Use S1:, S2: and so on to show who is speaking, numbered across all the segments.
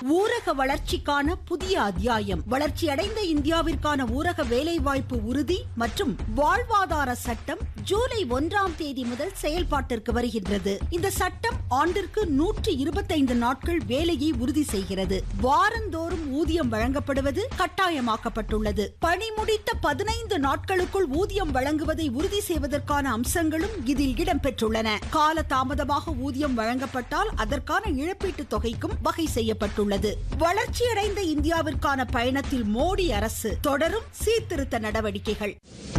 S1: ஊரக வளர்ச்சிக்கான புதிய அத்தியாயம் வளர்ச்சியடைந்த இந்தியாவிற்கான ஊரக வேலைவாய்ப்பு உறுதி மற்றும் வாழ்வாதார சட்டம் ஜூலை ஒன்றாம் தேதி முதல் செயல்பாட்டிற்கு வருகின்றது இந்த சட்டம் ஆண்டிற்கு நூற்றி இருபத்தைந்து நாட்கள் வேலையை உறுதி செய்கிறது வாரந்தோறும் ஊதியம் வழங்கப்படுவது கட்டாயமாக்கப்பட்டுள்ளது பணி முடித்த பதினைந்து நாட்களுக்குள் ஊதியம் வழங்குவதை உறுதி செய்வதற்கான அம்சங்களும் இதில் இடம்பெற்றுள்ளன கால தாமதமாக ஊதியம் வழங்கப்பட்டால் அதற்கான இழப்பீட்டுத் தொகைக்கும் வகை செய்யப்பட்டுள்ளது வளர்ச்சியடைந்த இந்தியாவிற்கான பயணத்தில் மோடி அரசு தொடரும் சீர்திருத்த நடவடிக்கைகள்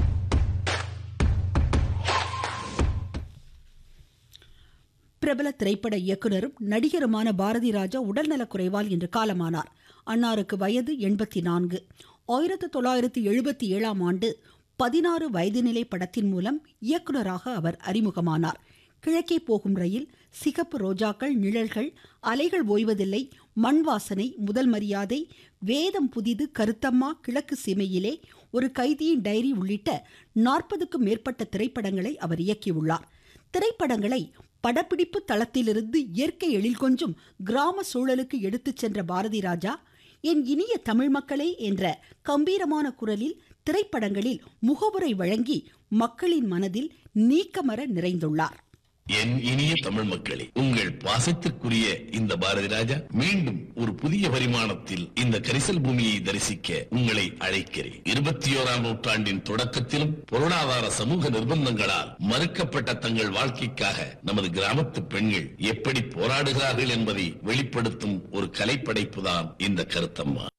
S1: பிரபல திரைப்பட இயக்குனரும் நடிகருமான பாரதி ராஜா உடல்நலக் குறைவால் இன்று காலமானார் அன்னாருக்கு வயது எண்பத்தி நான்கு ஆயிரத்தி தொள்ளாயிரத்தி எழுபத்தி ஏழாம் ஆண்டு பதினாறு வயதுநிலை படத்தின் மூலம் இயக்குனராக அவர் அறிமுகமானார் கிழக்கே போகும் ரயில் சிகப்பு ரோஜாக்கள் நிழல்கள் அலைகள் ஓய்வதில்லை மண் வாசனை முதல் மரியாதை வேதம் புதிது கருத்தம்மா கிழக்கு சீமையிலே ஒரு கைதியின் டைரி உள்ளிட்ட நாற்பதுக்கும் மேற்பட்ட திரைப்படங்களை அவர் இயக்கியுள்ளார் திரைப்படங்களை படப்பிடிப்பு தளத்திலிருந்து இயற்கை எழில் கொஞ்சும் கிராம சூழலுக்கு எடுத்துச் சென்ற பாரதி ராஜா என் இனிய தமிழ் மக்களே என்ற கம்பீரமான குரலில் திரைப்படங்களில் முகவுரை வழங்கி மக்களின் மனதில் நீக்கமர நிறைந்துள்ளார்
S2: என் இனிய தமிழ் மக்களே உங்கள் பாசத்திற்குரிய இந்த பாரதி ராஜா மீண்டும் ஒரு புதிய பரிமாணத்தில் இந்த கரிசல் பூமியை தரிசிக்க உங்களை அழைக்கிறேன் இருபத்தி ஓராம் நூற்றாண்டின் தொடக்கத்திலும் பொருளாதார சமூக நிர்பந்தங்களால் மறுக்கப்பட்ட தங்கள் வாழ்க்கைக்காக நமது கிராமத்து பெண்கள் எப்படி போராடுகிறார்கள் என்பதை வெளிப்படுத்தும் ஒரு கலைப்படைப்புதான் இந்த கருத்தம்மா